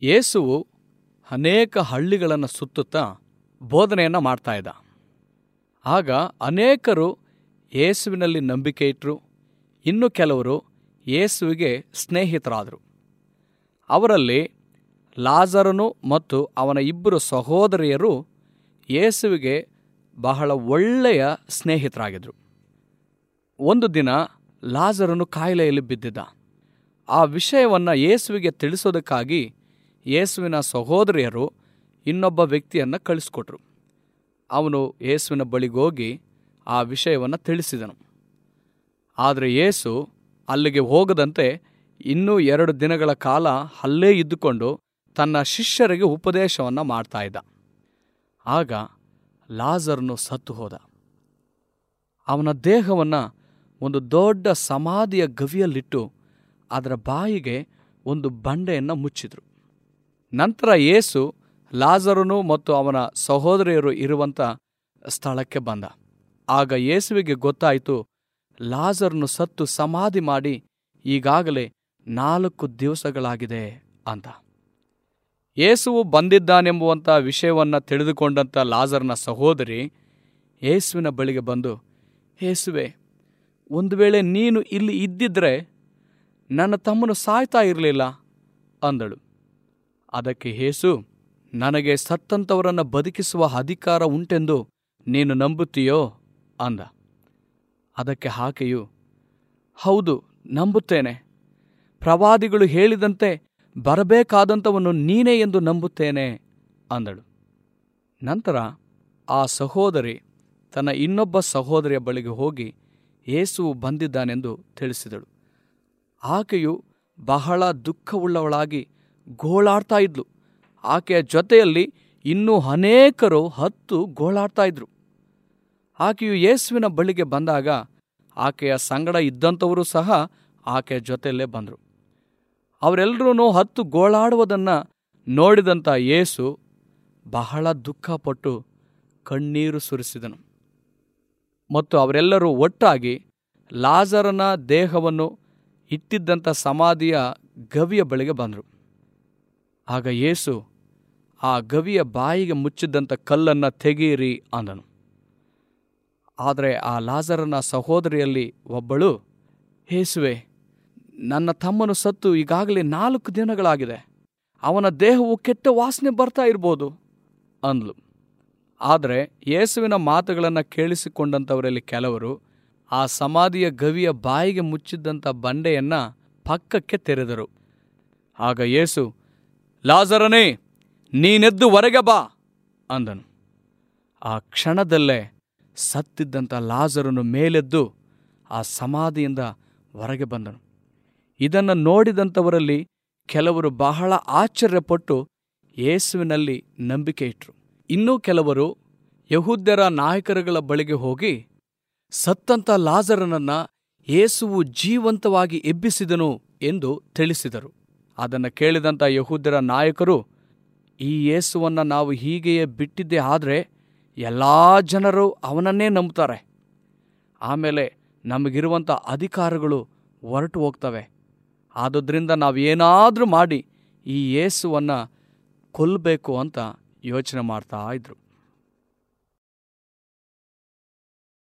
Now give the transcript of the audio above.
ಯೇಸುವು ಅನೇಕ ಹಳ್ಳಿಗಳನ್ನು ಸುತ್ತುತ್ತಾ ಬೋಧನೆಯನ್ನು ಮಾಡ್ತಾ ಇದ್ದ ಆಗ ಅನೇಕರು ಯೇಸುವಿನಲ್ಲಿ ನಂಬಿಕೆ ಇಟ್ಟರು ಇನ್ನು ಕೆಲವರು ಯೇಸುವಿಗೆ ಸ್ನೇಹಿತರಾದರು ಅವರಲ್ಲಿ ಲಾಜರನು ಮತ್ತು ಅವನ ಇಬ್ಬರು ಸಹೋದರಿಯರು ಯೇಸುವಿಗೆ ಬಹಳ ಒಳ್ಳೆಯ ಸ್ನೇಹಿತರಾಗಿದ್ದರು ಒಂದು ದಿನ ಲಾಜರನು ಕಾಯಿಲೆಯಲ್ಲಿ ಬಿದ್ದಿದ್ದ ಆ ವಿಷಯವನ್ನು ಯೇಸುವಿಗೆ ತಿಳಿಸೋದಕ್ಕಾಗಿ ಯೇಸುವಿನ ಸಹೋದರಿಯರು ಇನ್ನೊಬ್ಬ ವ್ಯಕ್ತಿಯನ್ನು ಕಳಿಸ್ಕೊಟ್ರು ಅವನು ಯೇಸುವಿನ ಬಳಿಗೋಗಿ ಆ ವಿಷಯವನ್ನು ತಿಳಿಸಿದನು ಆದರೆ ಯೇಸು ಅಲ್ಲಿಗೆ ಹೋಗದಂತೆ ಇನ್ನೂ ಎರಡು ದಿನಗಳ ಕಾಲ ಅಲ್ಲೇ ಇದ್ದುಕೊಂಡು ತನ್ನ ಶಿಷ್ಯರಿಗೆ ಉಪದೇಶವನ್ನು ಮಾಡ್ತಾ ಇದ್ದ ಆಗ ಲಾಜರ್ನು ಸತ್ತು ಹೋದ ಅವನ ದೇಹವನ್ನು ಒಂದು ದೊಡ್ಡ ಸಮಾಧಿಯ ಗವಿಯಲ್ಲಿಟ್ಟು ಅದರ ಬಾಯಿಗೆ ಒಂದು ಬಂಡೆಯನ್ನು ಮುಚ್ಚಿದ್ರು ನಂತರ ಯೇಸು ಲಾಜರನು ಮತ್ತು ಅವನ ಸಹೋದರಿಯರು ಇರುವಂಥ ಸ್ಥಳಕ್ಕೆ ಬಂದ ಆಗ ಯೇಸುವಿಗೆ ಗೊತ್ತಾಯಿತು ಲಾಜರ್ನು ಸತ್ತು ಸಮಾಧಿ ಮಾಡಿ ಈಗಾಗಲೇ ನಾಲ್ಕು ದಿವಸಗಳಾಗಿದೆ ಅಂತ ಯೇಸುವು ಬಂದಿದ್ದಾನೆಂಬುವಂಥ ವಿಷಯವನ್ನು ತಿಳಿದುಕೊಂಡಂಥ ಲಾಜರ್ನ ಸಹೋದರಿ ಯೇಸುವಿನ ಬಳಿಗೆ ಬಂದು ಯೇಸುವೆ ಒಂದು ವೇಳೆ ನೀನು ಇಲ್ಲಿ ಇದ್ದಿದ್ರೆ ನನ್ನ ತಮ್ಮನು ಸಾಯ್ತಾ ಇರಲಿಲ್ಲ ಅಂದಳು ಅದಕ್ಕೆ ಯೇಸು ನನಗೆ ಸತ್ತಂಥವರನ್ನು ಬದುಕಿಸುವ ಅಧಿಕಾರ ಉಂಟೆಂದು ನೀನು ನಂಬುತ್ತೀಯೋ ಅಂದ ಅದಕ್ಕೆ ಆಕೆಯು ಹೌದು ನಂಬುತ್ತೇನೆ ಪ್ರವಾದಿಗಳು ಹೇಳಿದಂತೆ ಬರಬೇಕಾದಂಥವನ್ನು ನೀನೇ ಎಂದು ನಂಬುತ್ತೇನೆ ಅಂದಳು ನಂತರ ಆ ಸಹೋದರಿ ತನ್ನ ಇನ್ನೊಬ್ಬ ಸಹೋದರಿಯ ಬಳಿಗೆ ಹೋಗಿ ಯೇಸುವು ಬಂದಿದ್ದಾನೆಂದು ತಿಳಿಸಿದಳು ಆಕೆಯು ಬಹಳ ದುಃಖವುಳ್ಳವಳಾಗಿ ಗೋಳಾಡ್ತಾ ಇದ್ಲು ಆಕೆಯ ಜೊತೆಯಲ್ಲಿ ಇನ್ನೂ ಅನೇಕರು ಹತ್ತು ಗೋಳಾಡ್ತಾ ಇದ್ರು ಆಕೆಯು ಯೇಸುವಿನ ಬಳಿಗೆ ಬಂದಾಗ ಆಕೆಯ ಸಂಗಡ ಇದ್ದಂಥವರು ಸಹ ಆಕೆಯ ಜೊತೆಯಲ್ಲೇ ಬಂದರು ಅವರೆಲ್ಲರೂ ಹತ್ತು ಗೋಳಾಡುವುದನ್ನು ನೋಡಿದಂಥ ಯೇಸು ಬಹಳ ದುಃಖಪಟ್ಟು ಕಣ್ಣೀರು ಸುರಿಸಿದನು ಮತ್ತು ಅವರೆಲ್ಲರೂ ಒಟ್ಟಾಗಿ ಲಾಜರನ ದೇಹವನ್ನು ಇಟ್ಟಿದ್ದಂಥ ಸಮಾಧಿಯ ಗವಿಯ ಬಳಿಗೆ ಬಂದರು ಆಗ ಯೇಸು ಆ ಗವಿಯ ಬಾಯಿಗೆ ಮುಚ್ಚಿದ್ದಂಥ ಕಲ್ಲನ್ನು ತೆಗೀರಿ ಅಂದನು ಆದರೆ ಆ ಲಾಜರನ ಸಹೋದರಿಯಲ್ಲಿ ಒಬ್ಬಳು ಯೇಸುವೆ ನನ್ನ ತಮ್ಮನು ಸತ್ತು ಈಗಾಗಲೇ ನಾಲ್ಕು ದಿನಗಳಾಗಿದೆ ಅವನ ದೇಹವು ಕೆಟ್ಟ ವಾಸನೆ ಬರ್ತಾ ಇರ್ಬೋದು ಅಂದ್ಲು ಆದರೆ ಯೇಸುವಿನ ಮಾತುಗಳನ್ನು ಕೇಳಿಸಿಕೊಂಡಂಥವರಲ್ಲಿ ಕೆಲವರು ಆ ಸಮಾಧಿಯ ಗವಿಯ ಬಾಯಿಗೆ ಮುಚ್ಚಿದ್ದಂಥ ಬಂಡೆಯನ್ನ ಪಕ್ಕಕ್ಕೆ ತೆರೆದರು ಆಗ ಯೇಸು ಲಾಜರನೇ ನೀನೆದ್ದು ಹೊರಗೆ ಬಾ ಅಂದನು ಆ ಕ್ಷಣದಲ್ಲೇ ಸತ್ತಿದ್ದಂಥ ಲಾಜರನು ಮೇಲೆದ್ದು ಆ ಸಮಾಧಿಯಿಂದ ಹೊರಗೆ ಬಂದನು ಇದನ್ನು ನೋಡಿದಂಥವರಲ್ಲಿ ಕೆಲವರು ಬಹಳ ಆಶ್ಚರ್ಯಪಟ್ಟು ಯೇಸುವಿನಲ್ಲಿ ನಂಬಿಕೆ ಇಟ್ಟರು ಇನ್ನೂ ಕೆಲವರು ಯಹೂದ್ಯರ ನಾಯಕರುಗಳ ಬಳಿಗೆ ಹೋಗಿ ಸತ್ತಂತ ಲಾಜರನನ್ನ ಯೇಸುವು ಜೀವಂತವಾಗಿ ಎಬ್ಬಿಸಿದನು ಎಂದು ತಿಳಿಸಿದರು ಅದನ್ನು ಕೇಳಿದಂಥ ಯಹೂದ್ಯರ ನಾಯಕರು ಈ ಯೇಸುವನ್ನು ನಾವು ಹೀಗೆಯೇ ಬಿಟ್ಟಿದ್ದೇ ಆದರೆ ಎಲ್ಲ ಜನರು ಅವನನ್ನೇ ನಂಬ್ತಾರೆ ಆಮೇಲೆ ನಮಗಿರುವಂಥ ಅಧಿಕಾರಗಳು ಹೊರಟು ಹೋಗ್ತವೆ ಆದುದರಿಂದ ನಾವೇನಾದರೂ ಮಾಡಿ ಈ ಯೇಸುವನ್ನು ಕೊಲ್ಲಬೇಕು ಅಂತ ಯೋಚನೆ ಮಾಡ್ತಾ ಇದ್ರು